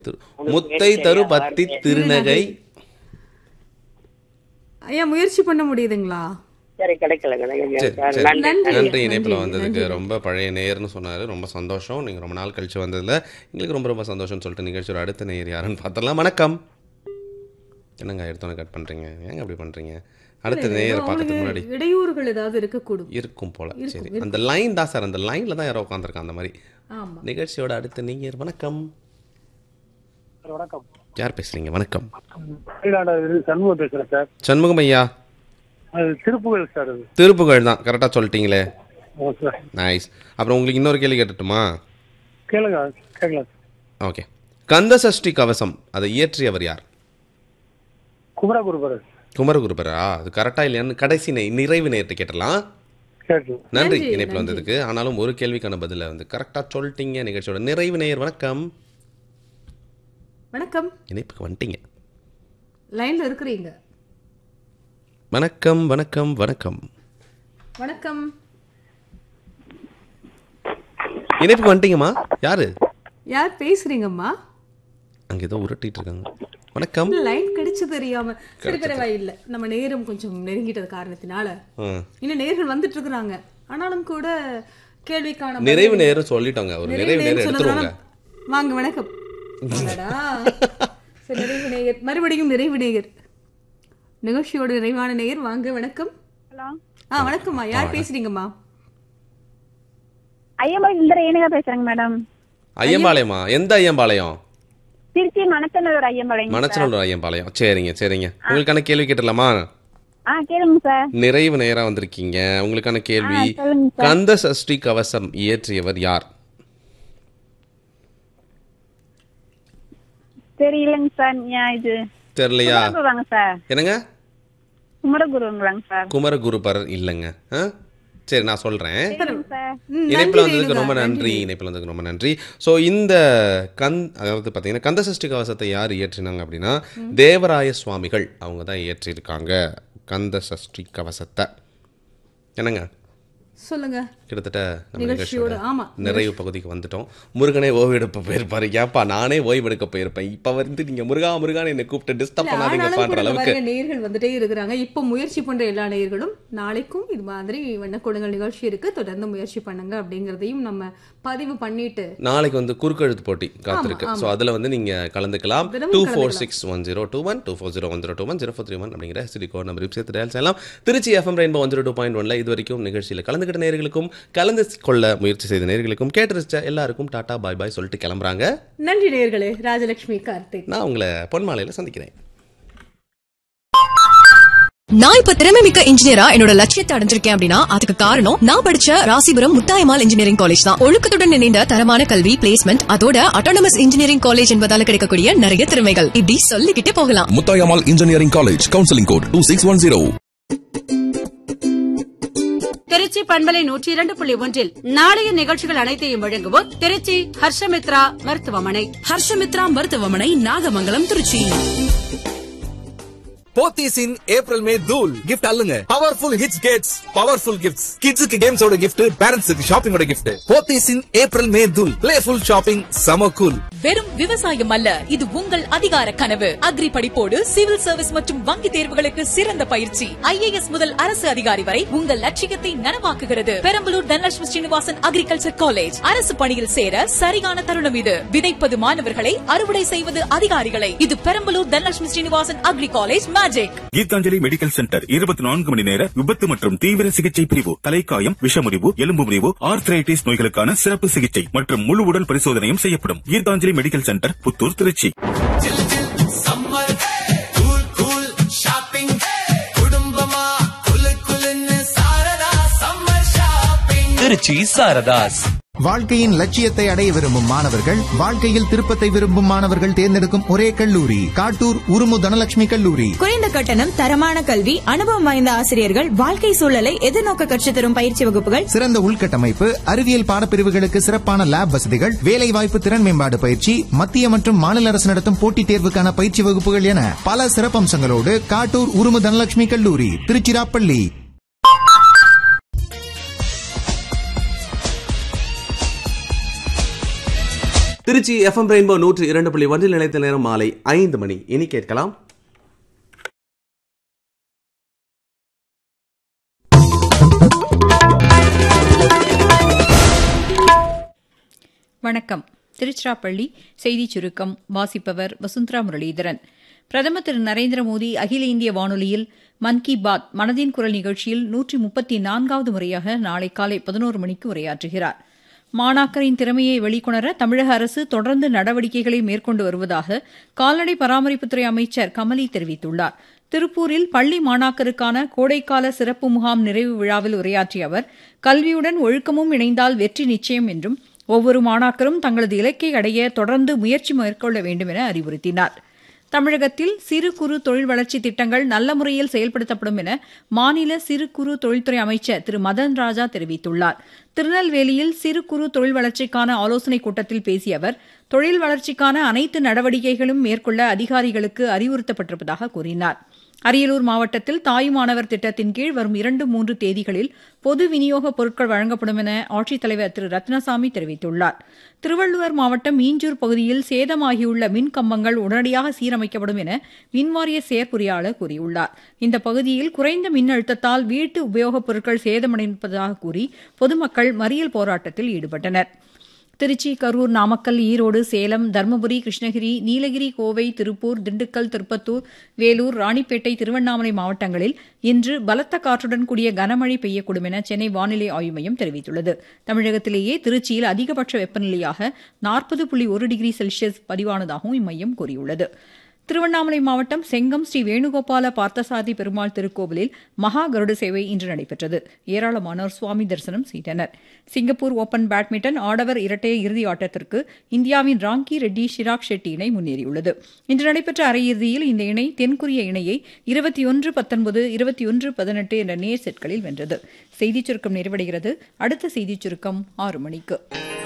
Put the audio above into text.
திரு- முத்தை தரு பத்தி திருநகை ஐயா முயற்சி பண்ண முடியுதுங்களா சரி கிடைக்கல கிடைக்கல சரி, சார் சரி. நன்றி நன்றி. நன்றி இணைப்பில் நன்றி, வந்ததுக்கு நன்றி. ரொம்ப பழைய நேயர்னு சொன்னாரு ரொம்ப சந்தோஷம் நீங்க ரொம்ப நாள் கழிச்சு வந்ததுல எங்களுக்கு ரொம்ப ரொம்ப சந்தோஷம்னு சொல்லிட்டு நிகழ்ச்சியோட அடுத்த நேயர் யாருன்னு பார்த்தலாம் வணக்கம் என்னங்க எடுத்தோன்னே கட் பண்றீங்க ஏங்க அப்படி பண்றீங்க அடுத்த நேயர் பார்க்கறதுக்கு முன்னாடி அவங்களுக்கு இடையூறுகள் ஏதாவது இருக்கக்கூடும் இருக்கும் போல சரி அந்த லைன் தான் சார் அந்த லைன்ல தான் யாரோ உட்காந்துருக்கான் அந்த மாதிரி ஆமா நிகழ்ச்சியோட அடுத்த நேயர் வணக்கம் வணக்கம் யார் பேசுறீங்க வணக்கம் மயிலாடுதுறை சண்முகம் பேசுறேன் சார் சண்முகம் ஐயா அது திருப்புகழ் சார் அது திருப்புகழ் தான் கரெக்டாக சொல்லிட்டீங்களே ஆமாம் சார் நைஸ் அப்புறம் உங்களுக்கு இன்னொரு கேள்வி கேட்டுட்டுமா கேளுங்க கேட்கலாம் சார் ஓகே கந்த சஷ்டி கவசம் அதை இயற்றியவர் யார் குமரகுருபரர் குமரகுருபரா அது கரெக்டா இல்லையான்னு கடைசி நெய் நிறைவு நேரத்தை கேட்டலாம் கேட்டு நன்றி நன்றி, இணைப்பில் நன்றி. வந்ததுக்கு ஆனாலும் ஒரு கேள்விக்கான பதில வந்து கரெக்டாக சொல்லிட்டீங்க நிகழ்ச்சியோட நிறைவு நேயர் வணக்கம் வணக்கம் இணைப்புக்கு வந்துட்டீங்க லைன்ல இருக்கிறீங்க வணக்கம் வணக்கம் வணக்கம் வணக்கம் இணைப்புக்கு வந்துட்டீங்கம்மா யாரு யார் பேசுறீங்கம்மா அங்கே ஏதோ உருட்டிட்டு இருக்காங்க வணக்கம் லைன் கிடைச்சு தெரியாம சரி பரவாயில்லை நம்ம நேரம் கொஞ்சம் நெருங்கிட்டது காரணத்தினால ம். இன்னும் நேர்கள் வந்துட்டு இருக்கிறாங்க ஆனாலும் கூட கேள்விக்கான பதில் நிறைவு நேரம் சொல்லிட்டோங்க ஒரு நிறைவு நிறைவு நேரம் நேரம் எடுத்துருவோங்க சொன்னதுனால வாங்க வணக்கம் அடடா. சரி, நிறைவு நேயர் மறுபடியும் நிறைவு நேயர் நிகழ்ச்சியோட நிறைவான நேயர் வாங்க வணக்கம் ஹலோ ஆ வணக்கம்மா யார் பேசுறீங்கம்மா ஐயம்பாள் இந்த ரேணுகா பேசுறேங்க மேடம் ஐயம்பாளையமா எந்த ஐயம்பாளையம் திருச்சி மணச்சநல்லூர் ஐயம்பாளையம் மணச்சநல்லூர் ஐயம்பாளையம் சரிங்க சரிங்க உங்களுக்கான கேள்வி கேட்டலாமா ஆ கேளுங்க சார் நிறைவு நேரம் வந்திருக்கீங்க உங்களுக்கான கேள்வி ஆ, சொல்லுங்க சார். கந்த சஷ்டி கவசம் இயற்றியவர் யார் தெரியலங்க சார் ஞா- இது தெரியலையா குமரகுருவாங்க சார் என்னங்க குமரகுருங்களாங்க சார் குமரகுருபர் இல்லைங்க ஆ? சரி நான் சொல்றேன் சரிங்க சார் ம், இணைப்பில் நன்றி வந்ததுக்கு ரேணுகா, ரொம்ப நன்றி இணைப்பில் வந்ததுக்கு ரொம்ப நன்றி ஸோ இந்த கந் அதாவது பார்த்தீங்கன்னா கந்த சஷ்டி கவசத்தை யார் இயற்றினாங்க அப்படின்னா தேவராய சுவாமிகள் அவங்க தான் இயற்றியிருக்காங்க கந்த சஷ்டி கவசத்தை என்னங்க சொல்லுங்க கிட்டத்தட்ட நம்ம நிகழ்ச்சியோட, நிகழ்ச்சியோட ஆமா. நிறைவு பகுதிக்கு வந்துட்டோம் முருகனே ஓய்வெடுப்ப போயிருப்பாரு ஏப்பா நானே ஓய்வெடுக்க போயிருப்பேன் இப்ப வந்து நீங்க முருகா முருகான்னு என்னை கூப்பிட்டு டிஸ்டர்ப் இல்ல, ஆனாலும் பண்ணாதீங்கப்பான்ற கூட இந்த அளவுக்கு பாருங்க, நேயர்கள் வந்துட்டே இருக்கிறாங்க இப்போ முயற்சி பண்ற எல்லா நேயர்களும் நாளைக்கும் இது மாதிரி வண்ணக்கோடுங்கள் நிகழ்ச்சி இருக்கு தொடர்ந்து முயற்சி பண்ணுங்க அப்படிங்கறதையும் நம்ம பதிவு பண்ணிட்டு நாளைக்கு வந்து குறுக்கெழுத்து போட்டி காத்திருக்கு ஸோ அதுல வந்து நீங்க கலந்துக்கலாம் தினமும் டூ ஃபோர் கலந்துக்கலாம். Six one zero two one two four zero one zero two one zero four three one அப்படிங்கிற சிடி கோட் நம்பர் சேர்த்து டயல் செய்யலாம் Tiruchi FM rainbow one zero two point ஒன்ல இது வரைக்கும் நிகழ்ச்சியில் கலந்துக்கிட்ட நேர்களுக்கும் கலந்து கொள்ள முயற்சி செய்த நேர்களுக்கும் கேட்டு ரசிச்ச எல்லாருக்கும் டாடா பாய் பாய் சொல்லிட்டு கிளம்புறாங்க நன்றி நேயர்களே ராஜலட்சுமி கார்த்திக் நான் உங்களை பொன்மாலையில சந்திக்கிறேன் நான் இப்ப திறமை மிக்க இன்ஜினியரா என்னோட லட்சியத்தை அடைஞ்சிருக்கேன் அப்படின்னா அதுக்கு காரணம் நான் படிச்ச ராசிபுரம் முத்தாயமால் இன்ஜினியரிங் காலேஜ் தான் ஒழுக்கத்துடன் இணைந்த தரமான கல்வி பிளேஸ்மெண்ட் அதோட அட்டானமஸ் இன்ஜினியரிங் காலேஜ் என்பதால கிடைக்கக்கூடிய நிறைய திறமைகள் இப்படி சொல்லிக்கிட்டே போகலாம் Muthayammal engineering college counselling code two six one zero Tiruchi பண்பலை நூற்றி இரண்டு புள்ளி ஒன்றில் நாளைய நிகழ்ச்சிகள் அனைத்தையும் வழங்குவோர் திருச்சி ஹர்ஷமித்ரா மருத்துவமனை ஹர்ஷமித்ரா மருத்துவமனை Nagamangalam Tiruchi Pothys in April May தூல் கிஃப்ட் அல்லுங்க பவர்ஃபுல் ஹிட்ஸ் கேட்ஸ் பவர்ஃபுல் கிஃப்ட்ஸ் கிட்ஸுக்கு கேம்ஸோட கிஃப்ட் பேரண்ட்ஸுக்கு ஷாப்பிங்கோட gift Pothys in April May தூல் பிளேஃபுல் ஷாப்பிங் சம கூல் வெறும் விவசாயம் அல்ல இது உங்கள் அதிகார கனவு அக்ரி படிப்போடு சிவில் சர்வீஸ் மற்றும் வங்கி தேர்வுகளுக்கு சிறந்த பயிற்சி ஐஏஎஸ் முதல் அரசு அதிகாரி வரை உங்கள் லட்சியத்தை நனவாக்குகிறது பெரம்பலூர் தனலட்சுமி ஸ்ரீனிவாசன் அக்ரிகல்ச்சர் காலேஜ் அரசு பணியில் சேர சரியான தருணம் இது விதைப்பது மாணவர்களை அறுவடை செய்வது அதிகாரிகளை இது Perambalur Dhanalakshmi Srinivasan agri college magic Geethanjali medical centre இருபத்தி நான்கு மணி நேர விபத்து மற்றும் தீவிர சிகிச்சை பிரிவு தலைக்காயம் விஷமுறிவு எலும்பு முறிவு ஆர்த்ரைட்டிஸ் நோய்களுக்கான சிறப்பு சிகிச்சை மற்றும் முழு உடல் பரிசோதனையும் செய்யப்படும் Geethanjali medical centre Puthur Tiruchi summer cool cool shopping குடும்பமா குலு குலுன்னு சாரதா சம்மர் ஷாப்பிங் திருச்சி சாரதாஸ் வாழ்க்கையின் லட்சியத்தை அடைய விரும்பும் மாணவர்கள் வாழ்க்கையில் திருப்பத்தை விரும்பும் மாணவர்கள் தேர்ந்தெடுக்கும் ஒரே கல்லூரி காட்டூர் உருமு தனலட்சுமி கல்லூரி குறைந்த கட்டணம் தரமான கல்வி அனுபவம் வாய்ந்த ஆசிரியர்கள் வாழ்க்கை சூழலை எதிர்நோக்க கற்றுத் தரும் பயிற்சி வகுப்புகள் சிறந்த உள்கட்டமைப்பு அறிவியல் பாடப்பிரிவுகளுக்கு சிறப்பான லேப் வசதிகள் வேலைவாய்ப்பு திறன் மேம்பாடு பயிற்சி மத்திய மற்றும் மாநில அரசு நடத்தும் போட்டித் தேர்வுக்கான பயிற்சி வகுப்புகள் என பல சிறப்பம்சங்களோடு காட்டூர் உருமு தனலட்சுமி கல்லூரி திருச்சிராப்பள்ளி திருச்சி எஃப்எம் ரெயின்போ நூற்று இரண்டு புள்ளி ஒன்றில் நிலைத்த நேரம் மாலை ஐந்து மணி இனி கேட்கலாம் வணக்கம் திருச்சிராப்பள்ளி செய்திச் சுருக்கம் வாசிப்பவர் வசுந்தரா முரளிதரன் பிரதமர் திரு நரேந்திர மோடி அகில இந்திய வானொலியில் மன் கி பாத் மனதின் குரல் நிகழ்ச்சியில் நூற்றி முப்பத்தி நான்காவது முறையாக நாளை காலை பதினோரு மணிக்கு உரையாற்றுகிறார் மாணாக்கரின் திறமையை வெளிக்கொணர தமிழக அரசு தொடர்ந்து நடவடிக்கைகளை மேற்கொண்டு வருவதாக கால்நடை பராமரிப்புத்துறை அமைச்சர் கமலி தெரிவித்துள்ளார் திருப்பூரில் பள்ளி மாணாக்கருக்கான கோடைக்கால சிறப்பு முகாம் நிறைவு விழாவில் உரையாற்றிய அவர் கல்வியுடன் ஒழுக்கமும் இணைந்தால் வெற்றி நிச்சயம் என்றும் ஒவ்வொரு மாணாக்கரும் தங்களது இலக்கை அடைய தொடர்ந்து முயற்சி மேற்கொள்ள வேண்டும் என அறிவுறுத்தினார் தமிழகத்தில் சிறு குறு தொழில் வளர்ச்சி திட்டங்கள் நல்ல முறையில் செயல்படுத்தப்படும் என மாநில சிறு குறு தொழில்துறை அமைச்சர் திரு மதன் ராஜா தெரிவித்துள்ளார் திருநெல்வேலியில் சிறு குறு தொழில் வளர்ச்சிக்கான ஆலோசனைக் கூட்டத்தில் பேசிய அவர் தொழில் வளர்ச்சிக்கான அனைத்து நடவடிக்கைகளும் மேற்கொள்ள அதிகாரிகளுக்கு அறிவுறுத்தப்பட்டிருப்பதாக கூறினார் அரியலூர் மாவட்டத்தில் தாயுமானவர் திட்டத்தின் கீழ் வரும் இரண்டு மூன்று தேதிகளில் பொது விநியோகப் பொருட்கள் வழங்கப்படும் என ஆட்சித்தலைவர் திரு ரத்னசாமி தெரிவித்துள்ளார் திருவள்ளுவர் மாவட்டம் மீஞ்சூர் பகுதியில் சேதமாகியுள்ள மின் கம்பங்கள் உடனடியாக சீரமைக்கப்படும் என மின்வாரிய செயற்பொறியாளர் கூறியுள்ளார் இந்த பகுதியில் குறைந்த மின் அழுத்தத்தால் வீட்டு உபயோகப் பொருட்கள் சேதமடைந்திருப்பதாக கூறி பொதுமக்கள் மறியல் போராட்டத்தில் ஈடுபட்டனர் திருச்சி கரூர் நாமக்கல் ஈரோடு சேலம் தருமபுரி கிருஷ்ணகிரி நீலகிரி கோவை திருப்பூர் திண்டுக்கல் திருப்பத்தூர் வேலூர் ராணிப்பேட்டை திருவண்ணாமலை மாவட்டங்களில் இன்று பலத்த காற்றுடன் கூடிய கனமழை பெய்யக்கூடும் என சென்னை வானிலை ஆய்வு மையம் தெரிவித்துள்ளது தமிழகத்திலேயே திருச்சியில் அதிகபட்ச வெப்பநிலையாக நாற்பது புள்ளி ஒரு டிகிரி செல்சியஸ் பதிவானதாகவும் இம்மையம் கூறியுள்ளது திருவண்ணாமலை மாவட்டம் செங்கம் ஸ்ரீ வேணுகோபால பார்த்தசாரதி பெருமாள் திருக்கோவிலில் மகா கருட சேவை இன்று நடைபெற்றது ஏராளமானோர் சுவாமி தரிசனம் செய்தனர் சிங்கப்பூர் ஓபன் பேட்மிண்டன் ஆடவர் இரட்டையர் இறுதி ஆட்டத்திற்கு இந்தியாவின் ராங்கி ரெட்டி ஷிராக் ஷெட்டி இணை முன்னேறியுள்ளது இன்று நடைபெற்ற அரையிறுதியில் இந்த இணை தென்கொரிய இணையை இருபத்தி ஒன்று பத்தொன்பது இருபத்தி ஒன்று பதினெட்டு என்ற நேர் செட்களில் வென்றது செய்திச் சுருக்கம் நிறைவடைகிறது அடுத்த செய்திச் சுருக்கம் ஆறு மணிக்கு